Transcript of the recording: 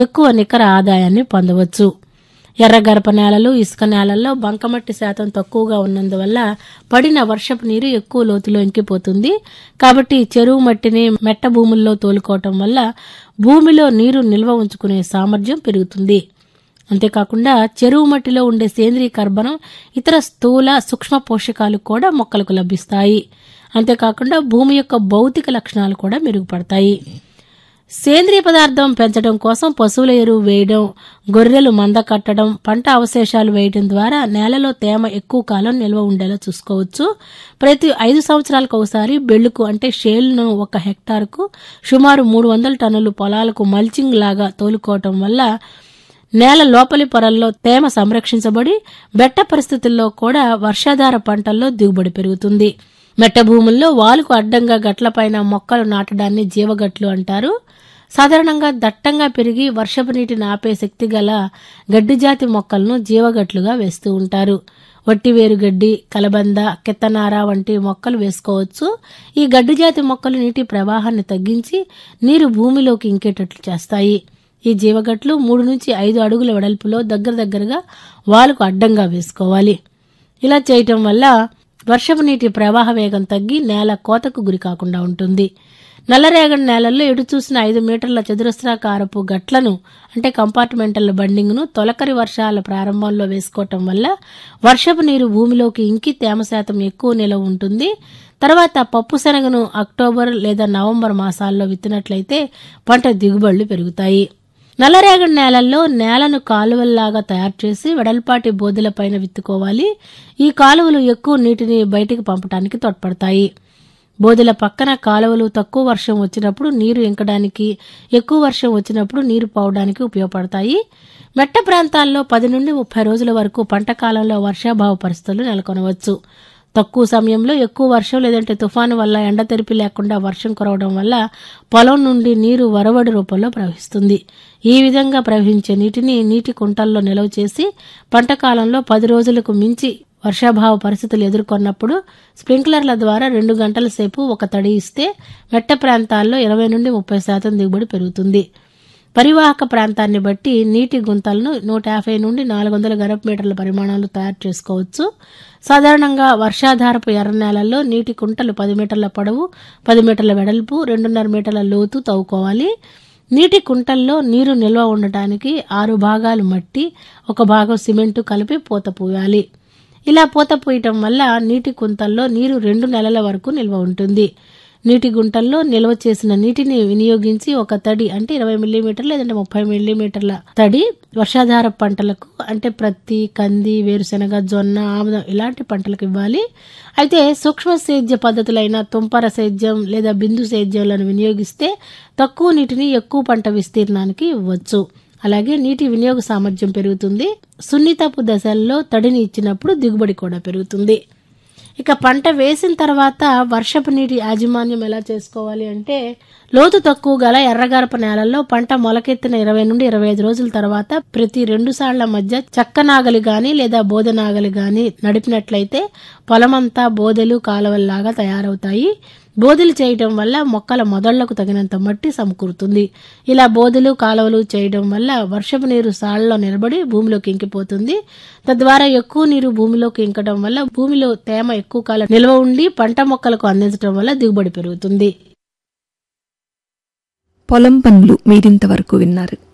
ఎక్కువ నికర ఆదాయాన్ని పొందవచ్చు ఎర్రగరప నేలలు ఇసుక నేలల్లో బంకమట్టి శాతం తక్కువగా ఉన్నందువల్ల పడిన వర్షపు నీరు ఎక్కువ లోతులో ఇంకిపోతుంది కాబట్టి చెరువు మట్టిని మెట్ట భూముల్లో తోలుకోవటం వల్ల భూమిలో నీరు నిల్వ ఉంచుకునే సామర్థ్యం పెరుగుతుంది అంతేకాకుండా చెరువు మట్టిలో ఉండే సేంద్రీయ కర్బనం ఇతర స్థూల సూక్ష్మ పోషకాలు కూడా మొక్కలకు లభిస్తాయి అంతేకాకుండా భూమి యొక్క భౌతిక లక్షణాలు కూడా మెరుగుపడతాయి సేంద్రియ పదార్థం పెంచడం కోసం పశువుల ఎరువు వేయడం గొర్రెలు మంద కట్టడం పంట అవశేషాలు వేయడం ద్వారా నేలలో తేమ ఎక్కువ కాలం నిల్వ ఉండేలా చూసుకోవచ్చు ప్రతి ఐదు సంవత్సరాలకు ఒకసారి బెళ్లుకు అంటే షేల్ను ఒక హెక్టార్కు సుమారు మూడు వందల టన్నులు పొలాలకు మల్చింగ్ లాగా తోలుకోవటం వల్ల నేల లోపలి పొరల్లో తేమ సంరక్షించబడి బెట్ట పరిస్థితుల్లో కూడా వర్షాధార పంటల్లో దిగుబడి పెరుగుతుంది మెట్ట భూముల్లో వాలుకు అడ్డంగా గట్లపైన మొక్కలు నాటడాన్ని జీవగట్లు అంటారు సాధారణంగా దట్టంగా పెరిగి వర్షపు నీటిని ఆపే శక్తి గల గడ్డి జాతి మొక్కలను జీవగట్లుగా వేస్తూ ఉంటారు వట్టివేరు గడ్డి కలబంద కెత్తనార వంటి మొక్కలు వేసుకోవచ్చు ఈ గడ్డి జాతి మొక్కలు నీటి ప్రవాహాన్ని తగ్గించి నీరు భూమిలోకి ఇంకేటట్లు చేస్తాయి ఈ జీవగట్లు మూడు నుంచి ఐదు అడుగుల వెడల్పులో దగ్గర దగ్గరగా వాలుకు అడ్డంగా వేసుకోవాలి ఇలా చేయటం వల్ల వర్షపు నీటి ప్రవాహ వేగం తగ్గి నేల కోతకు గురి కాకుండా ఉంటుంది నల్లరేగడి నేలల్లో ఎటు చూసిన ఐదు మీటర్ల చతురస్రాకారపు గట్లను అంటే కంపార్ట్మెంటల్ బండింగ్ను తొలకరి వర్షాల ప్రారంభంలో వేసుకోవటం వల్ల వర్షపు నీరు భూమిలోకి ఇంకి తేమ శాతం ఎక్కువ నిలవ ఉంటుంది తర్వాత పప్పు శనగను అక్టోబర్ లేదా నవంబర్ మాసాల్లో విత్తినట్లయితే పంట దిగుబడులు పెరుగుతాయి నల్లరేగడి నేలల్లో నేలను కాలువల్లాగా తయారు చేసి వెడల్పాటి బోధులపైన విత్తుకోవాలి ఈ కాలువలు ఎక్కువ నీటిని బయటికి పంపడానికి తోడ్పడతాయి బోధుల పక్కన కాలువలు తక్కువ వర్షం వచ్చినప్పుడు నీరు ఇంకడానికి ఎక్కువ వర్షం వచ్చినప్పుడు నీరు పోవడానికి ఉపయోగపడతాయి మెట్ట ప్రాంతాల్లో పది నుండి ముప్పై రోజుల వరకు పంట కాలంలో వర్షాభావ పరిస్థితులు నెలకొనవచ్చు తక్కువ సమయంలో ఎక్కువ వర్షం లేదంటే తుఫాను వల్ల ఎండ తెరిపి లేకుండా వర్షం కురవడం వల్ల పొలం నుండి నీరు వరవడి రూపంలో ప్రవహిస్తుంది ఈ విధంగా ప్రవహించే నీటిని నీటి కుంటల్లో నిల్వ చేసి పంట కాలంలో పది రోజులకు మించి వర్షాభావ పరిస్థితులు ఎదుర్కొన్నప్పుడు స్ప్రింక్లర్ల ద్వారా రెండు గంటల సేపు ఒక తడి ఇస్తే మెట్ట ప్రాంతాల్లో ఇరవై నుండి ముప్పై శాతం దిగుబడి పెరుగుతుంది పరివాహక ప్రాంతాన్ని బట్టి నీటి గుంతలను నూట యాభై నుండి నాలుగు వందల గరప మీటర్ల పరిమాణాలు తయారు చేసుకోవచ్చు సాధారణంగా వర్షాధారపు ఎర్ర నేలల్లో నీటి కుంటలు పది మీటర్ల పొడవు పది మీటర్ల వెడల్పు రెండున్నర మీటర్ల లోతు తవ్వుకోవాలి నీటి కుంటల్లో నీరు నిల్వ ఉండటానికి ఆరు భాగాలు మట్టి ఒక భాగం సిమెంటు కలిపి పూత పూయాలి ఇలా పూత పూయటం వల్ల నీటి కుంతల్లో నీరు రెండు నెలల వరకు నిల్వ ఉంటుంది నీటి గుంటల్లో నిల్వ చేసిన నీటిని వినియోగించి ఒక తడి అంటే ఇరవై మిల్లీమీటర్లు లేదంటే ముప్పై మిల్లీమీటర్ల తడి వర్షాధార పంటలకు అంటే ప్రత్తి కంది వేరుశెనగ జొన్న ఆముదం ఇలాంటి పంటలకు ఇవ్వాలి అయితే సూక్ష్మ సేద్య పద్ధతులైన తుంపర సేద్యం లేదా బిందు సేద్యంలను వినియోగిస్తే తక్కువ నీటిని ఎక్కువ పంట విస్తీర్ణానికి ఇవ్వచ్చు అలాగే నీటి వినియోగ సామర్థ్యం పెరుగుతుంది సున్నితపు దశల్లో తడిని ఇచ్చినప్పుడు దిగుబడి కూడా పెరుగుతుంది ఇక పంట వేసిన తర్వాత వర్షపు నీటి యాజమాన్యం ఎలా చేసుకోవాలి అంటే లోతు తక్కువ గల ఎర్రగరప నేలల్లో పంట మొలకెత్తిన ఇరవై నుండి ఇరవై ఐదు రోజుల తర్వాత ప్రతి రెండు సాళ్ల మధ్య చక్క నాగలి గాని లేదా బోధ నాగలి గాని నడిపినట్లయితే పొలమంతా బోదెలు కాలువల్లాగా తయారవుతాయి బోధులు చేయటం వల్ల మొక్కల మొదళ్లకు తగినంత మట్టి సమకూరుతుంది ఇలా బోధులు కాలువలు చేయడం వల్ల వర్షపు నీరు సాళ్లలో నిలబడి భూమిలోకి ఇంకిపోతుంది తద్వారా ఎక్కువ నీరు భూమిలోకి ఇంకడం వల్ల భూమిలో తేమ ఎక్కువ కాలం నిల్వ ఉండి పంట మొక్కలకు అందించడం వల్ల దిగుబడి పెరుగుతుంది పొలం పనులు మీరింతవరకు విన్నారు